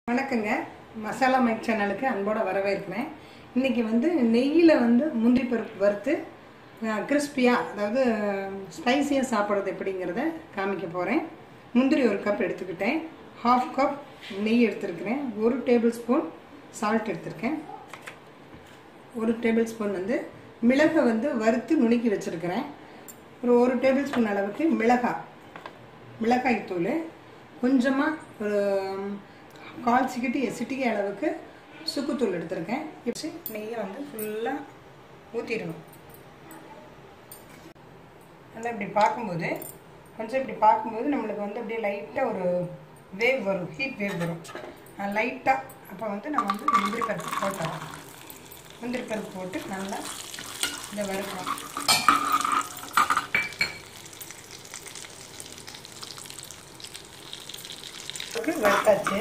வணக்கங்க மசாலா மைக் சேனலுக்கு அன்போட வரவேற்கிறேன் இன்னைக்கு வந்து நெய்யில் வந்து முந்திரி பருப்பு வறுத்து கிறிஸ்பியாக அதாவது ஸ்பைசியாக சாப்பிட்றது எப்படிங்கிறத காமிக்க போகிறேன் முந்திரி ஒரு கப் எடுத்துக்கிட்டேன் ஹாஃப் கப் நெய் எடுத்திருக்கிறேன் ஒரு டேபிள் ஸ்பூன் சால்ட் எடுத்திருக்கேன் ஒரு டேபிள் ஸ்பூன் வந்து மிளகை வந்து வறுத்து நுணுக்கி வச்சுருக்கிறேன் ஒரு ஒரு டேபிள் ஸ்பூன் அளவுக்கு மிளகாய் மிளகாய் தூள் கொஞ்சமாக ஒரு கால் சிக்கிட்டு சிட்டிகை அளவுக்கு சுக்குத்தூள் எடுத்திருக்கேன் வச்சு நெய்யை வந்து ஃபுல்லாக ஊற்றிடணும் நல்லா இப்படி பார்க்கும்போது கொஞ்சம் இப்படி பார்க்கும்போது நம்மளுக்கு வந்து அப்படியே லைட்டாக ஒரு வேவ் வரும் ஹீட் வேவ் வரும் லைட்டாக அப்போ வந்து நம்ம வந்து முந்திரி பருப்பு போட்டோம் முந்திரி பருப்பு போட்டு நல்லா இதை வறுக்கிறோம் வறுத்தாச்சு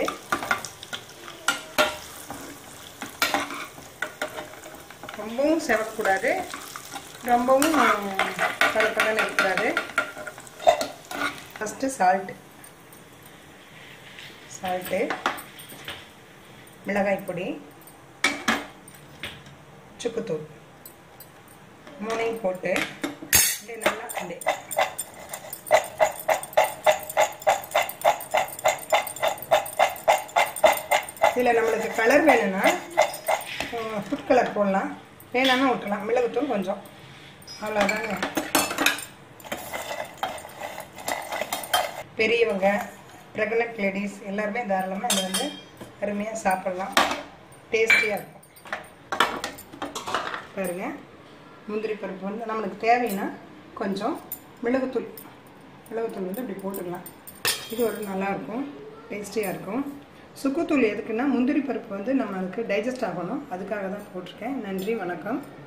ரொம்பவும் செவக்கூடாது ரொம்பவும் கலப்பதான் இருக்கக்கூடாது ஃபஸ்ட்டு சால்ட்டு சால்ட்டு மிளகாய் பொடி சுக்குத்தூள் மூணையும் போட்டு அப்படியே நல்லா அப்படியே இதில் நம்மளுக்கு கலர் வேணும்னா ஃபுட் கலர் போடலாம் வேணாம்னா விட்டுலாம் மிளகுத்தூள் கொஞ்சம் அவ்வளோதாங்க பெரியவங்க ப்ரெக்னென்ட் லேடிஸ் எல்லாருமே தாராளமாக இதை வந்து அருமையாக சாப்பிட்லாம் டேஸ்டியாக இருக்கும் பாருங்க முந்திரி பருப்பு வந்து நம்மளுக்கு தேவைன்னா கொஞ்சம் மிளகுத்தூள் மிளகுத்தூள் வந்து இப்படி போட்டுக்கலாம் இது ஒரு நல்லாயிருக்கும் டேஸ்டியாக இருக்கும் சுக்குத்தூள் எதுக்குன்னா முந்திரி பருப்பு வந்து நம்மளுக்கு டைஜஸ்ட் ஆகணும் அதுக்காக தான் போட்டிருக்கேன் நன்றி வணக்கம்